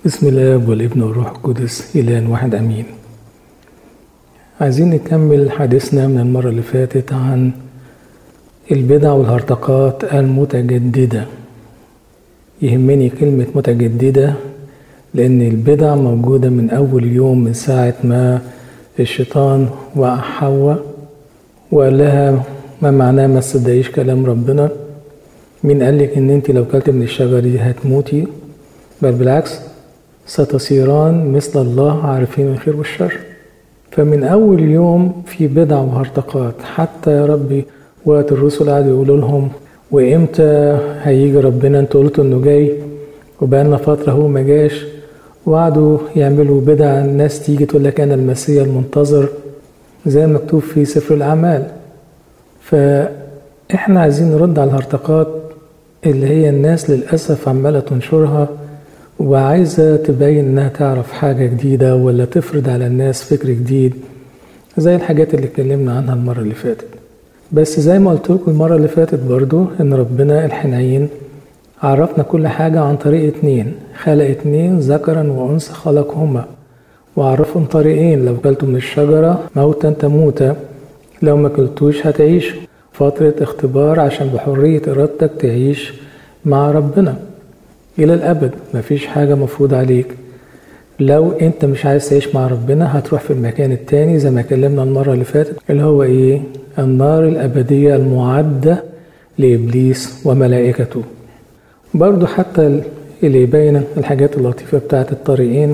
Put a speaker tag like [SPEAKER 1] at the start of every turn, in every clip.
[SPEAKER 1] بسم الله والابن والروح القدس إله واحد أمين عايزين نكمل حديثنا من المرة اللي فاتت عن البدع والهرطقات المتجددة يهمني كلمة متجددة لأن البدع موجودة من أول يوم من ساعة ما الشيطان وقع حواء وقال لها ما معناه ما تصدقيش كلام ربنا مين قالك ان انت لو كلت من الشجرة دي هتموتي بل بالعكس ستصيران مثل الله عارفين الخير والشر فمن أول يوم في بدع وهرطقات حتى يا ربي وقت الرسل قعدوا يقولوا لهم وإمتى هيجي ربنا انتوا قلتوا إنه جاي وبقالنا فترة هو ما جاش وقعدوا يعملوا بدع الناس تيجي تقول لك أنا المسيح المنتظر زي ما مكتوب في سفر الأعمال فإحنا عايزين نرد على الهرطقات اللي هي الناس للأسف عمالة تنشرها وعايزة تبين إنها تعرف حاجة جديدة ولا تفرض على الناس فكر جديد زي الحاجات اللي اتكلمنا عنها المرة اللي فاتت بس زي ما قلت لكم المرة اللي فاتت برضو إن ربنا الحنين عرفنا كل حاجة عن طريق اتنين خلق اتنين ذكرا وأنثى خلقهما وعرفهم طريقين لو كلتوا من الشجرة موتا تموتا لو ما كلتوش هتعيش فترة اختبار عشان بحرية إرادتك تعيش مع ربنا إلى الأبد مفيش حاجة مفروض عليك لو أنت مش عايز تعيش مع ربنا هتروح في المكان التاني زي ما اتكلمنا المرة اللي فاتت اللي هو إيه النار الأبدية المعدة لإبليس وملائكته برضو حتى اللي يبين الحاجات اللطيفة بتاعت الطريقين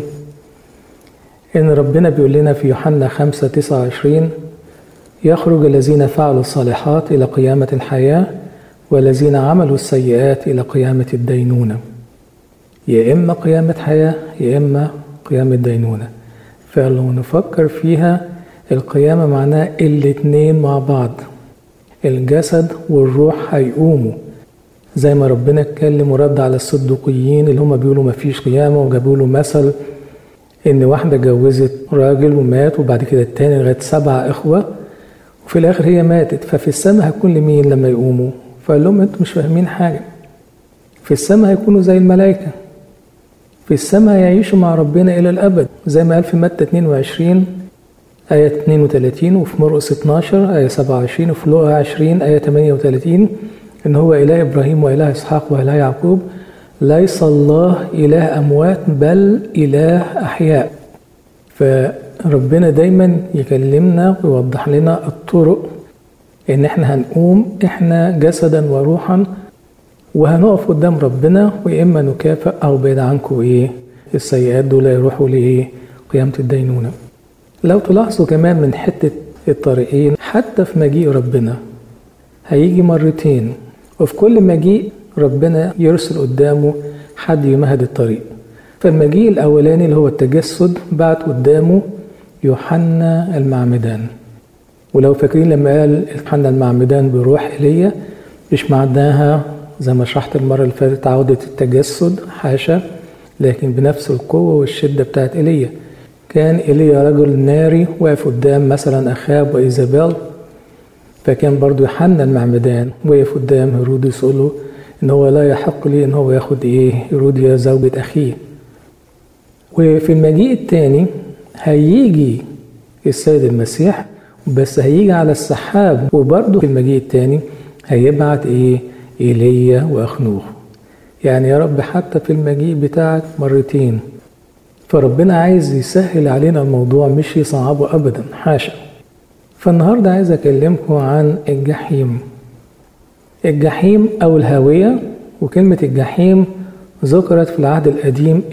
[SPEAKER 1] إن ربنا بيقول لنا في يوحنا 5 29 يخرج الذين فعلوا الصالحات إلى قيامة الحياة والذين عملوا السيئات إلى قيامة الدينونة يا إما قيامة حياة يا إما قيامة دينونة فلو نفكر فيها القيامة معناها الاتنين مع بعض الجسد والروح هيقوموا زي ما ربنا اتكلم ورد على الصدوقيين اللي هم بيقولوا مفيش قيامة وجابوا له مثل إن واحدة جوزت راجل ومات وبعد كده التاني لغاية سبع إخوة وفي الآخر هي ماتت ففي السماء هتكون لمين لما يقوموا فقال لهم أنتوا مش فاهمين حاجة في السماء هيكونوا زي الملائكة في السماء يعيشوا مع ربنا إلى الأبد زي ما قال في متى 22 آية 32 وفي مرقس 12 آية 27 وفي لوقا 20 آية 38 إن هو إله إبراهيم وإله إسحاق وإله يعقوب ليس الله إله أموات بل إله أحياء فربنا دايما يكلمنا ويوضح لنا الطرق إن إحنا هنقوم إحنا جسدا وروحا وهنقف قدام ربنا ويا إما نكافئ أو بعيد عنكم إيه السيئات دول يروحوا لإيه قيامة الدينونة لو تلاحظوا كمان من حتة الطريقين حتى في مجيء ربنا هيجي مرتين وفي كل مجيء ربنا يرسل قدامه حد يمهد الطريق فالمجيء الأولاني اللي هو التجسد بعت قدامه يوحنا المعمدان ولو فاكرين لما قال يوحنا المعمدان بروح إيليا مش معناها زي ما شرحت المرة اللي فاتت عودة التجسد حاشا لكن بنفس القوة والشدة بتاعت إيليا كان إيليا رجل ناري واقف قدام مثلا أخاب وإيزابيل فكان برضو يوحنا المعمدان وقف قدام هيرودس يقول له إن هو لا يحق لي إن هو ياخد إيه هيروديا زوجة أخيه وفي المجيء الثاني هيجي السيد المسيح بس هيجي على السحاب وبرضه في المجيء الثاني هيبعت إيه إيليا وأخنوخ يعني يا رب حتى في المجيء بتاعك مرتين فربنا عايز يسهل علينا الموضوع مش يصعبه أبدا حاشا فالنهاردة عايز أكلمكم عن الجحيم الجحيم أو الهاوية وكلمة الجحيم ذكرت في العهد القديم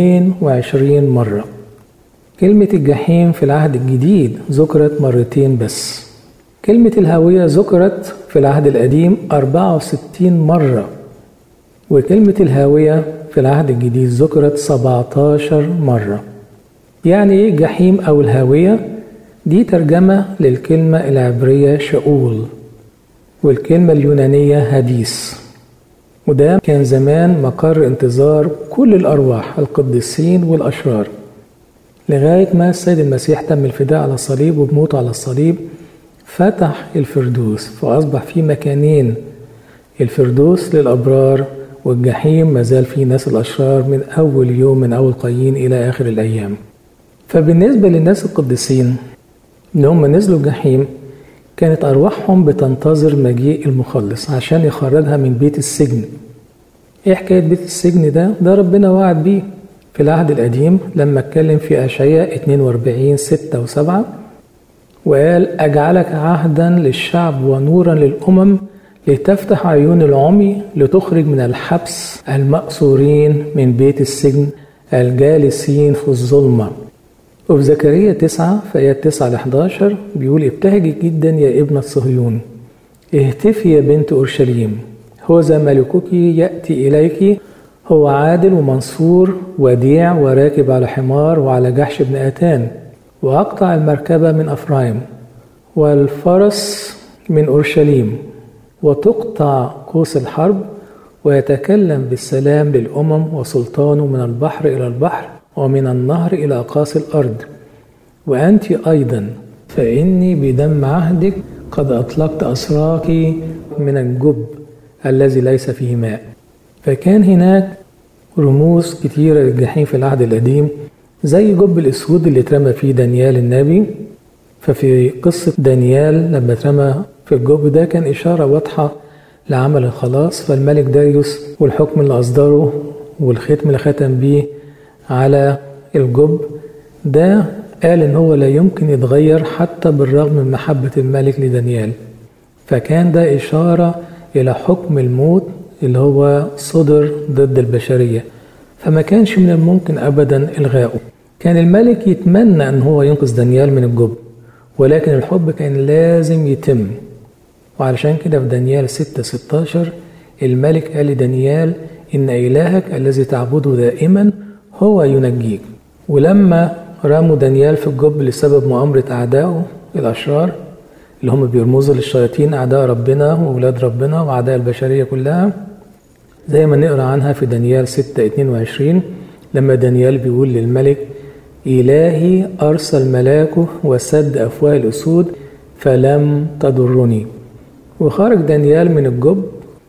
[SPEAKER 1] 22 مرة كلمة الجحيم في العهد الجديد ذكرت مرتين بس كلمة الهاوية ذكرت في العهد القديم 64 مرة وكلمة الهاوية في العهد الجديد ذكرت 17 مرة يعني ايه الجحيم أو الهاوية؟ دي ترجمة للكلمة العبرية شؤول والكلمة اليونانية هديس وده كان زمان مقر انتظار كل الأرواح القديسين والأشرار لغاية ما السيد المسيح تم الفداء على الصليب وبموته على الصليب فتح الفردوس فأصبح في مكانين الفردوس للأبرار والجحيم ما زال فيه ناس الأشرار من أول يوم من أول قايين إلى آخر الأيام فبالنسبة للناس القديسين إن هم نزلوا الجحيم كانت أرواحهم بتنتظر مجيء المخلص عشان يخرجها من بيت السجن إيه حكاية بيت السجن ده؟ ده ربنا وعد بيه في العهد القديم لما اتكلم في أشعياء 42 6 و7 وقال أجعلك عهدا للشعب ونورا للأمم لتفتح عيون العمي لتخرج من الحبس المأسورين من بيت السجن الجالسين في الظلمة وفي زكريا 9 في آيات 9 ل 11 بيقول ابتهجي جدا يا ابنة صهيون اهتفي يا بنت أورشليم هو ذا ملكك يأتي إليك هو عادل ومنصور وديع وراكب على حمار وعلى جحش بن آتان وأقطع المركبة من أفرايم والفرس من أورشليم وتقطع قوس الحرب ويتكلم بالسلام للأمم وسلطانه من البحر إلى البحر ومن النهر إلى أقاصي الأرض وأنت أيضا فإني بدم عهدك قد أطلقت أسراك من الجب الذي ليس فيه ماء فكان هناك رموز كتيرة للجحيم في العهد القديم زي جب الأسود اللي اترمى فيه دانيال النبي ففي قصة دانيال لما اترمى في الجب ده كان إشارة واضحة لعمل الخلاص فالملك داريوس والحكم اللي أصدره والختم اللي ختم بيه على الجب ده قال إن هو لا يمكن يتغير حتى بالرغم من محبة الملك لدانيال فكان ده إشارة إلى حكم الموت اللي هو صدر ضد البشرية فما كانش من الممكن أبدا إلغائه كان الملك يتمنى أن هو ينقذ دانيال من الجب ولكن الحب كان لازم يتم وعلشان كده في دانيال 6 16 الملك قال لدانيال إن إلهك الذي تعبده دائما هو ينجيك ولما رموا دانيال في الجب لسبب مؤامرة أعدائه الأشرار اللي هم بيرمزوا للشياطين أعداء ربنا وأولاد ربنا وأعداء البشرية كلها زي ما نقرأ عنها في دانيال 6 22 لما دانيال بيقول للملك إلهي أرسل ملاكه وسد أفواه الأسود فلم تضرني وخرج دانيال من الجب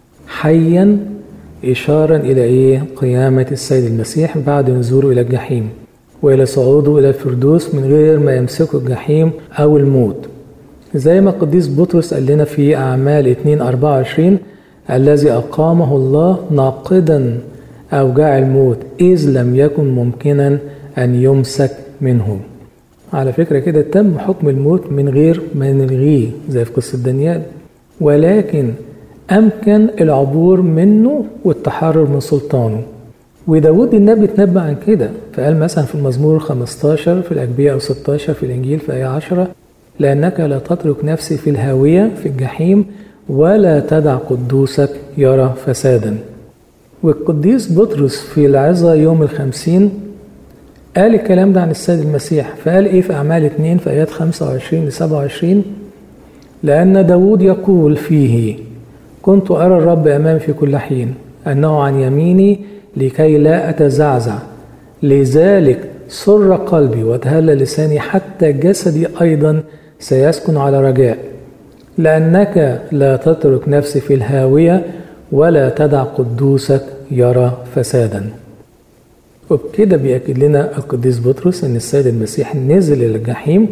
[SPEAKER 1] حيا إشارة إلى إيه؟ قيامة السيد المسيح بعد نزوله إلى الجحيم وإلى صعوده إلى الفردوس من غير ما يمسكه الجحيم أو الموت زي ما القديس بطرس قال لنا في أعمال 2 24 الذي أقامه الله ناقدا أوجاع الموت إذ لم يكن ممكنا أن يمسك منه على فكرة كده تم حكم الموت من غير ما نلغيه زي في قصة دانيال ولكن أمكن العبور منه والتحرر من سلطانه وداود النبي اتنبأ عن كده فقال مثلا في المزمور 15 في الأجبية أو 16 في الإنجيل في آية 10 لأنك لا تترك نفسي في الهاوية في الجحيم ولا تدع قدوسك يرى فسادا والقديس بطرس في العظة يوم الخمسين قال الكلام ده عن السيد المسيح فقال ايه في أعمال 2 في آيات 25 ل 27 لأن داود يقول فيه كنت أرى الرب أمامي في كل حين أنه عن يميني لكي لا أتزعزع لذلك سر قلبي وتهلى لساني حتى جسدي أيضا سيسكن على رجاء لأنك لا تترك نفسي في الهاوية ولا تدع قدوسك يرى فسادا وبكده بيأكد لنا القديس بطرس أن السيد المسيح نزل إلى الجحيم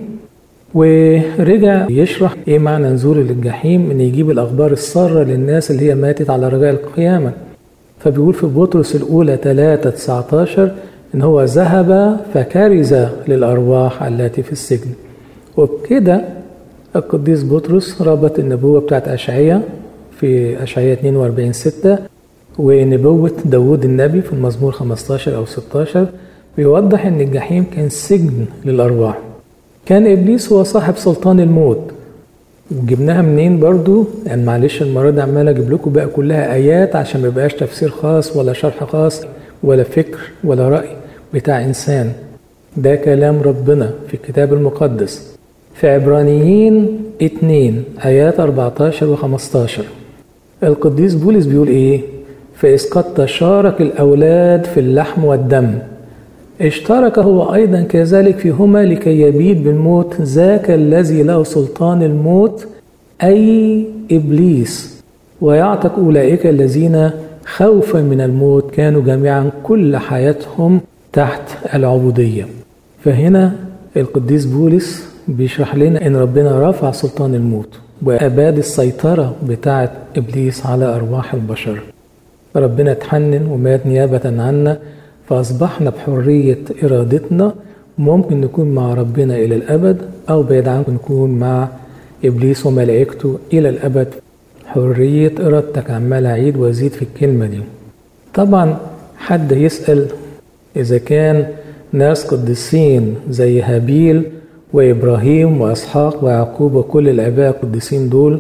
[SPEAKER 1] ورجع يشرح ايه معنى نزوله للجحيم ان يجيب الاخبار الساره للناس اللي هي ماتت على رجاء القيامه فبيقول في بطرس الاولى 3 19 ان هو ذهب فكرز للارواح التي في السجن وبكده القديس بطرس ربط النبوه بتاعت اشعياء في اشعياء 42 6 ونبوه داوود النبي في المزمور 15 او 16 بيوضح ان الجحيم كان سجن للارواح كان ابليس هو صاحب سلطان الموت وجبناها منين برضو يعني معلش المره دي عمال اجيب لكم بقى كلها ايات عشان ما يبقاش تفسير خاص ولا شرح خاص ولا فكر ولا راي بتاع انسان ده كلام ربنا في الكتاب المقدس في عبرانيين 2 ايات 14 و 15 القديس بولس بيقول ايه فإذ قد تشارك الأولاد في اللحم والدم اشترك هو أيضا كذلك فيهما لكي يبيد بالموت ذاك الذي له سلطان الموت أي إبليس ويعتق أولئك الذين خوفا من الموت كانوا جميعا كل حياتهم تحت العبودية فهنا القديس بولس بيشرح لنا ان ربنا رفع سلطان الموت واباد السيطرة بتاعة ابليس على ارواح البشر ربنا اتحنن ومات نيابة عنا فاصبحنا بحرية ارادتنا ممكن نكون مع ربنا الى الابد او بعيد عنه نكون مع ابليس وملائكته الى الابد حرية ارادتك عمال اعيد وازيد في الكلمة دي طبعا حد يسأل اذا كان ناس قديسين زي هابيل وإبراهيم وإسحاق ويعقوب وكل الآباء القديسين دول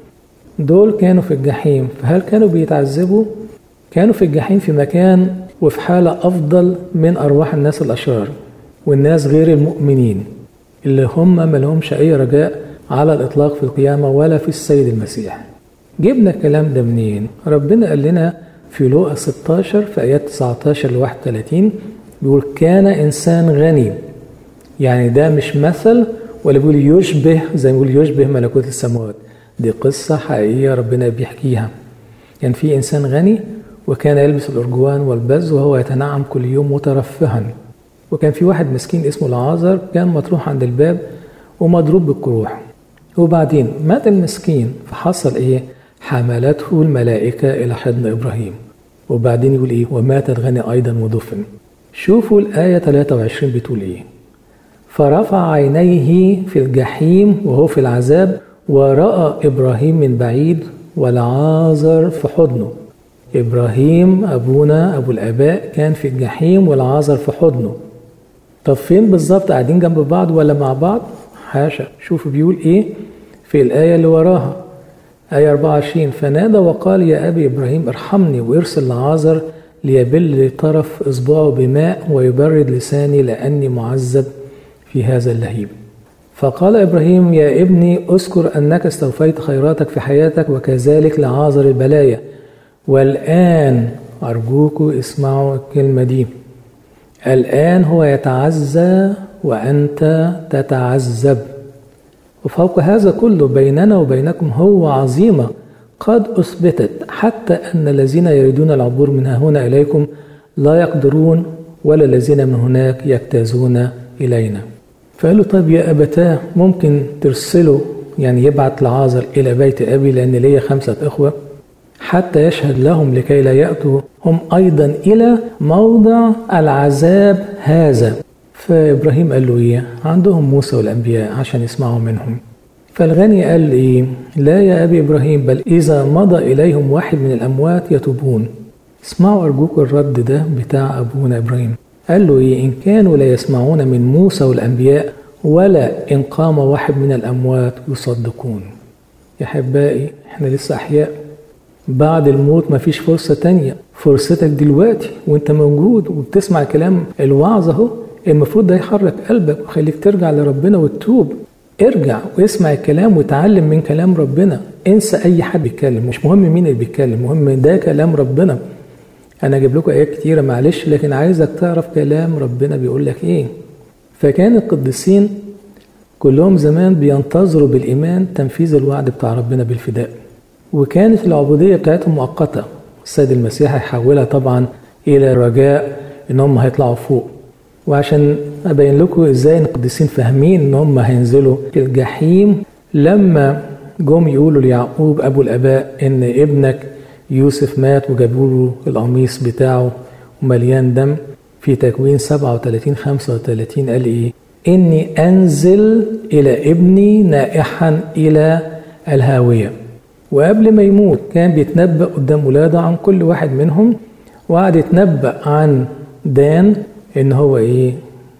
[SPEAKER 1] دول كانوا في الجحيم فهل كانوا بيتعذبوا؟ كانوا في الجحيم في مكان وفي حالة أفضل من أرواح الناس الأشرار والناس غير المؤمنين اللي هم ما لهمش أي رجاء على الإطلاق في القيامة ولا في السيد المسيح جبنا الكلام ده منين؟ ربنا قال لنا في لوقا 16 في آيات 19 ل 31 بيقول كان إنسان غني يعني ده مش مثل ولا بيقول يشبه زي ما بيقول يشبه ملكوت السماوات دي قصة حقيقية ربنا بيحكيها كان يعني في إنسان غني وكان يلبس الأرجوان والبز وهو يتنعم كل يوم مترفها وكان في واحد مسكين اسمه العازر كان مطروح عند الباب ومضروب بالقروح وبعدين مات المسكين فحصل ايه حملته الملائكة إلى حضن إبراهيم وبعدين يقول ايه ومات الغني أيضا ودفن شوفوا الآية 23 بتقول ايه فرفع عينيه في الجحيم وهو في العذاب ورأى إبراهيم من بعيد والعازر في حضنه إبراهيم أبونا أبو الآباء كان في الجحيم والعازر في حضنه طب فين بالظبط قاعدين جنب بعض ولا مع بعض حاشا شوفوا بيقول إيه في الآية اللي وراها آية 24 فنادى وقال يا أبي إبراهيم ارحمني وارسل العازر ليبل طرف إصبعه بماء ويبرد لساني لأني معذب في هذا اللهيب فقال إبراهيم يا ابني أذكر أنك استوفيت خيراتك في حياتك وكذلك لعازر البلايا والآن أرجوكوا اسمعوا الكلمة دي الآن هو يتعزى وأنت تتعذب وفوق هذا كله بيننا وبينكم هو عظيمة قد أثبتت حتى أن الذين يريدون العبور من هنا إليكم لا يقدرون ولا الذين من هناك يجتازون إلينا فقال له طيب يا أبتاه ممكن ترسله يعني يبعت لعازر إلى بيت أبي لأن ليا خمسة إخوة حتى يشهد لهم لكي لا يأتوا هم أيضا إلى موضع العذاب هذا فإبراهيم قال له إيه عندهم موسى والأنبياء عشان يسمعوا منهم فالغني قال إيه لا يا أبي إبراهيم بل إذا مضى إليهم واحد من الأموات يتوبون اسمعوا أرجوكم الرد ده بتاع أبونا إبراهيم قال له إيه إن كانوا لا يسمعون من موسى والأنبياء ولا إن قام واحد من الأموات يصدقون يا أحبائي إحنا لسه أحياء بعد الموت مفيش فرصة تانية فرصتك دلوقتي وانت موجود وبتسمع كلام الوعظ اهو المفروض ده يحرك قلبك ويخليك ترجع لربنا وتتوب ارجع واسمع الكلام وتعلم من كلام ربنا انسى اي حد بيتكلم مش مهم مين اللي بيتكلم مهم ده كلام ربنا انا اجيب لكم ايات كتيره معلش لكن عايزك تعرف كلام ربنا بيقول لك ايه فكان القديسين كلهم زمان بينتظروا بالايمان تنفيذ الوعد بتاع ربنا بالفداء وكانت العبوديه بتاعتهم مؤقته السيد المسيح هيحولها طبعا الى رجاء ان هم هيطلعوا فوق وعشان ابين لكم ازاي القديسين فاهمين ان هم هينزلوا في الجحيم لما جم يقولوا ليعقوب ابو الاباء ان ابنك يوسف مات وجابوا له القميص بتاعه ومليان دم في تكوين 37 35 قال ايه اني انزل الى ابني نائحا الى الهاويه وقبل ما يموت كان بيتنبأ قدام ولاده عن كل واحد منهم وقعد يتنبأ عن دان ان هو ايه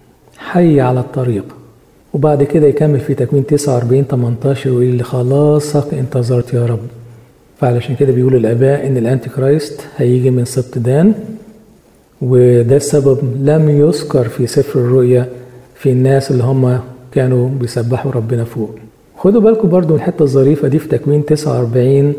[SPEAKER 1] حي على الطريق وبعد كده يكمل في تكوين 49 18 ويقول لي خلاصك انتظرت يا رب فعلشان كده بيقول الاباء ان الانتي كرايست هيجي من سبط دان وده السبب لم يذكر في سفر الرؤيا في الناس اللي هم كانوا بيسبحوا ربنا فوق خدوا بالكم برضو من الحته الظريفه دي في تكوين 49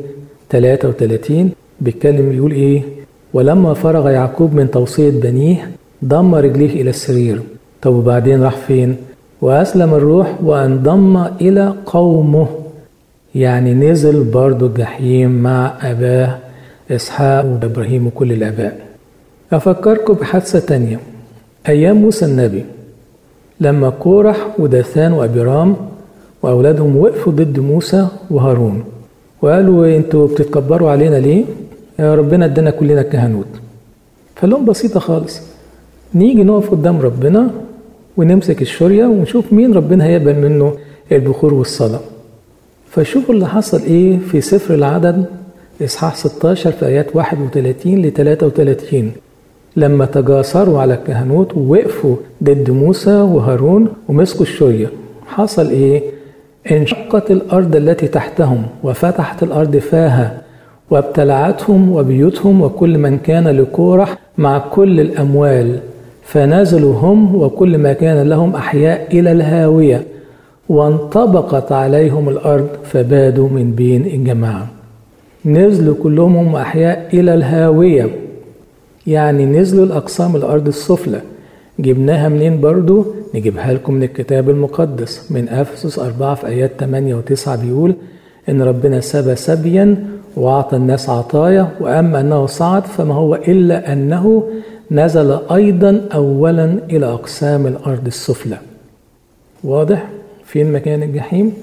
[SPEAKER 1] 33 بيتكلم يقول ايه ولما فرغ يعقوب من توصيه بنيه ضم رجليه الى السرير طب وبعدين راح فين واسلم الروح وانضم الى قومه يعني نزل برضو الجحيم مع اباه إسحاق وإبراهيم وكل الآباء أفكركم بحادثة تانية أيام موسى النبي لما كورح وداثان وأبيرام وأولادهم وقفوا ضد موسى وهارون وقالوا انتوا بتتكبروا علينا ليه؟ يا ربنا ادانا كلنا الكهنوت فلهم بسيطة خالص نيجي نقف قدام ربنا ونمسك الشورية ونشوف مين ربنا هيقبل منه البخور والصلاة فشوفوا اللي حصل ايه في سفر العدد اصحاح 16 في ايات 31 ل 33 لما تجاسروا على الكهنوت ووقفوا ضد موسى وهارون ومسكوا الشورية حصل ايه انشقت الارض التي تحتهم وفتحت الارض فاها وابتلعتهم وبيوتهم وكل من كان لكورح مع كل الاموال فنزلوا هم وكل ما كان لهم احياء الى الهاويه وانطبقت عليهم الارض فبادوا من بين الجماعه نزلوا كلهم هم احياء الى الهاويه يعني نزلوا لاقسام الارض السفلى جبناها منين برضو نجيبها لكم من الكتاب المقدس من افسس 4 في ايات 8 و9 بيقول ان ربنا سبى سبيا واعطى الناس عطايا واما انه صعد فما هو الا انه نزل ايضا اولا الى اقسام الارض السفلى واضح فين مكان الجحيم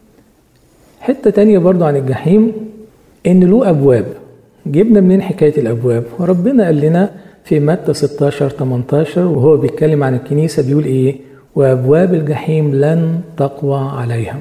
[SPEAKER 1] حتة تانية برضو عن الجحيم إن له أبواب جبنا منين حكاية الأبواب وربنا قال لنا في متى 16 18 وهو بيتكلم عن الكنيسة بيقول إيه وأبواب الجحيم لن تقوى عليها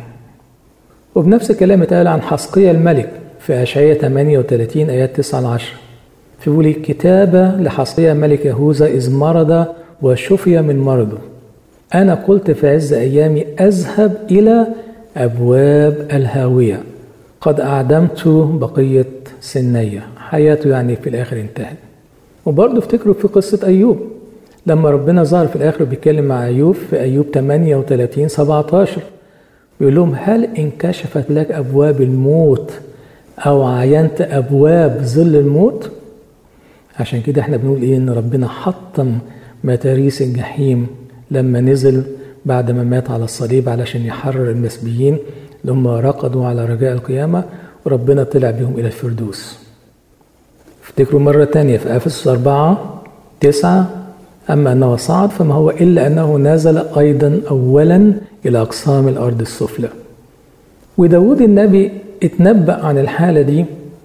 [SPEAKER 1] وبنفس الكلام اتقال عن حسقية الملك في أشعية 38 آيات 9 ل 10 فيقول كتابة لحسقية ملك يهوذا إذ مرض وشفي من مرضه أنا قلت في عز أيامي أذهب إلى أبواب الهاوية قد أعدمت بقية سنية حياته يعني في الآخر انتهت وبرضه افتكروا في قصة أيوب لما ربنا ظهر في الآخر بيتكلم مع أيوب في أيوب 38 17 بيقول لهم هل انكشفت لك أبواب الموت أو عينت أبواب ظل الموت عشان كده احنا بنقول إيه إن ربنا حطم متاريس الجحيم لما نزل بعد ما مات على الصليب علشان يحرر المسبيين اللي هم رقدوا على رجاء القيامة وربنا طلع بهم إلى الفردوس افتكروا مرة تانية في أفسس أربعة تسعة أما أنه صعد فما هو إلا أنه نزل أيضا أولا إلى أقسام الأرض السفلى وداود النبي اتنبأ عن الحالة دي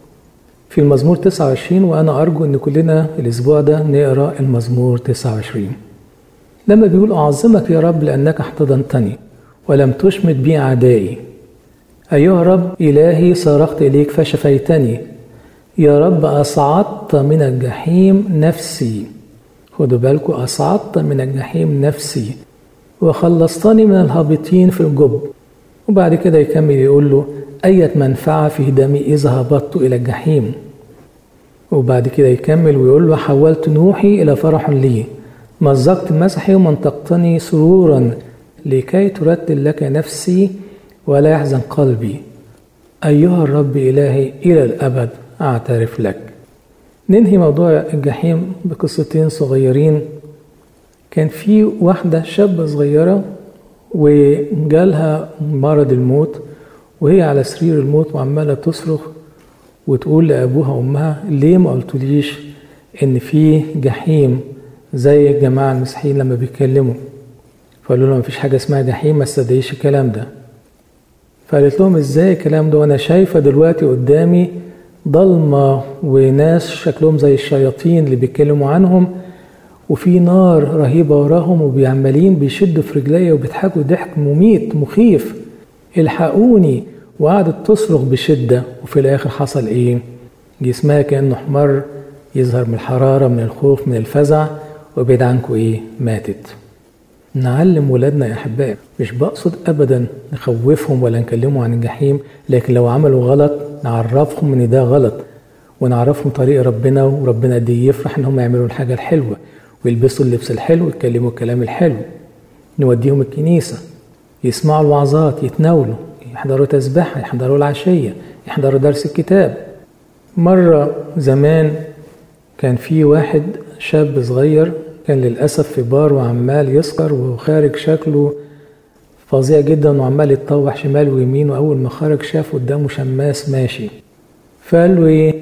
[SPEAKER 1] في المزمور 29 وأنا أرجو أن كلنا الأسبوع ده نقرأ المزمور 29 لما بيقول أعظمك يا رب لأنك احتضنتني ولم تشمت بي أعدائي أيها رب إلهي صرخت إليك فشفيتني يا رب أصعدت من الجحيم نفسي خدوا بالكم أصعدت من الجحيم نفسي وخلصتني من الهابطين في الجب وبعد كده يكمل يقول له أية منفعة في دمي إذا هبطت إلى الجحيم وبعد كده يكمل ويقول له حولت نوحي إلى فرح لي مزقت مسحي ومنطقتني سرورا لكي ترتل لك نفسي ولا يحزن قلبي أيها الرب إلهي إلى الأبد أعترف لك ننهي موضوع الجحيم بقصتين صغيرين كان في واحدة شابة صغيرة وجالها مرض الموت وهي على سرير الموت وعمالة تصرخ وتقول لأبوها وأمها ليه ما قلتوليش إن في جحيم زي الجماعة المسيحيين لما بيتكلموا فقالوا لهم مفيش حاجة اسمها جحيم ما تصدقيش الكلام ده فقالت لهم ازاي الكلام ده وانا شايفة دلوقتي قدامي ضلمة وناس شكلهم زي الشياطين اللي بيتكلموا عنهم وفي نار رهيبة وراهم وبيعملين بيشدوا في رجليا وبيضحكوا ضحك مميت مخيف الحقوني وقعدت تصرخ بشدة وفي الآخر حصل إيه؟ جسمها كأنه حمر يظهر من الحرارة من الخوف من الفزع وبعد عنكم إيه؟ ماتت نعلم ولادنا يا أحبائي مش بقصد أبدا نخوفهم ولا نكلمهم عن الجحيم لكن لو عملوا غلط نعرفهم إن ده غلط ونعرفهم طريق ربنا وربنا قد يفرح إن هم يعملوا الحاجة الحلوة ويلبسوا اللبس الحلو ويتكلموا الكلام الحلو نوديهم الكنيسة يسمعوا الوعظات يتناولوا يحضروا تسبحة يحضروا العشية يحضروا درس الكتاب مرة زمان كان في واحد شاب صغير كان للأسف في بار وعمال يسكر وخارج شكله فظيع جدا وعمال يتطوح شمال ويمين وأول ما خرج شاف قدامه شماس ماشي فقال له إيه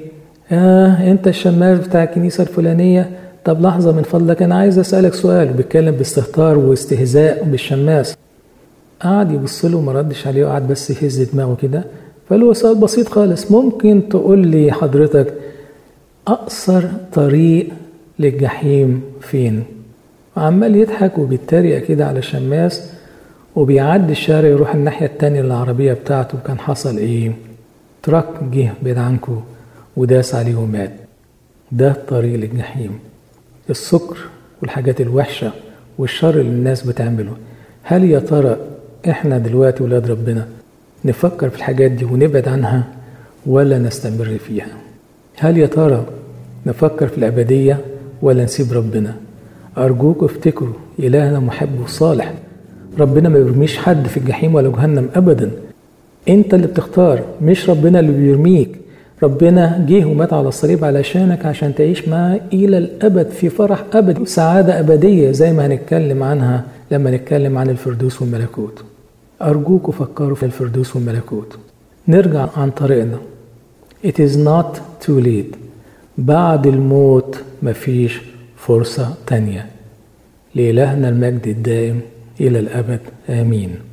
[SPEAKER 1] آه أنت الشماس بتاع الكنيسة الفلانية طب لحظة من فضلك أنا عايز أسألك سؤال وبيتكلم باستهتار واستهزاء بالشماس قعد يبص له وما ردش عليه وقعد بس يهز دماغه كده فقال له سؤال بسيط خالص ممكن تقول لي حضرتك أقصر طريق للجحيم فين؟ وعمال يضحك وبيتريق كده على الشماس وبيعدي الشارع يروح الناحية التانية للعربية بتاعته كان حصل إيه؟ تراك جه بعيد عنكو وداس عليه ومات ده الطريق للجحيم السكر والحاجات الوحشة والشر اللي الناس بتعمله هل يا ترى احنا دلوقتي ولاد ربنا نفكر في الحاجات دي ونبعد عنها ولا نستمر فيها هل يا ترى نفكر في الأبدية ولا نسيب ربنا أرجوك افتكروا إلهنا محب وصالح ربنا ما بيرميش حد في الجحيم ولا جهنم أبدا أنت اللي بتختار مش ربنا اللي بيرميك ربنا جه ومات على الصليب علشانك عشان تعيش معاه إلى الأبد في فرح أبدي سعادة أبدية زي ما هنتكلم عنها لما نتكلم عن الفردوس والملكوت أرجوكوا فكروا في الفردوس والملكوت نرجع عن طريقنا It is not too late بعد الموت مفيش فرصة تانية لإلهنا المجد الدائم إلى الأبد آمين